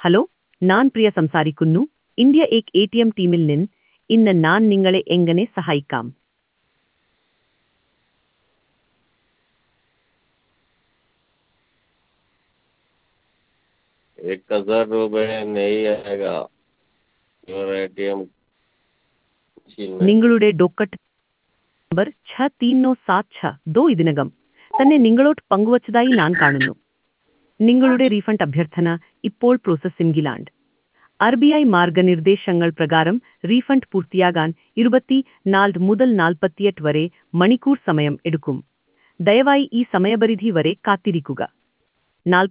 hello ഞാൻ പ്രിയ സംസാരിക്കുന്നു India എക് എ ടി എം ടീമിൽ നിന്ന് ഇന്ന് ഞാൻ നിങ്ങളെ എങ്ങനെ സഹായിക്കാം एक हजार रुपये नहीं आएगा योर एटीएम मशीन में നിങ്ങളുടെ ഡോക്കറ്റ് നമ്പർ ഛ തീന്നോ സാത് ഛ ദോ ഇതിനകം തന്നെ നിങ്ങളോട് പങ്കുവച്ചതായി ഞാൻ കാണുന്നു നിങ്ങളുടെ റീഫണ്ട് അഭ്യർത്ഥന ഇപ്പോൾ പ്രോസസ്സിംഗിലാണ് ആർ ബി ഐ മാർഗനിർദ്ദേശങ്ങൾ പ്രകാരം റീഫണ്ട് പൂർത്തിയാകാൻ ഇരുപത്തി നാല് മുതൽ നാൽപ്പത്തിയെട്ട് വരെ മണിക്കൂർ സമയം എടുക്കും ദയവായി ഈ സമയപരിധി വരെ കാത്തിരിക്കുക നാൽപ്പത്തി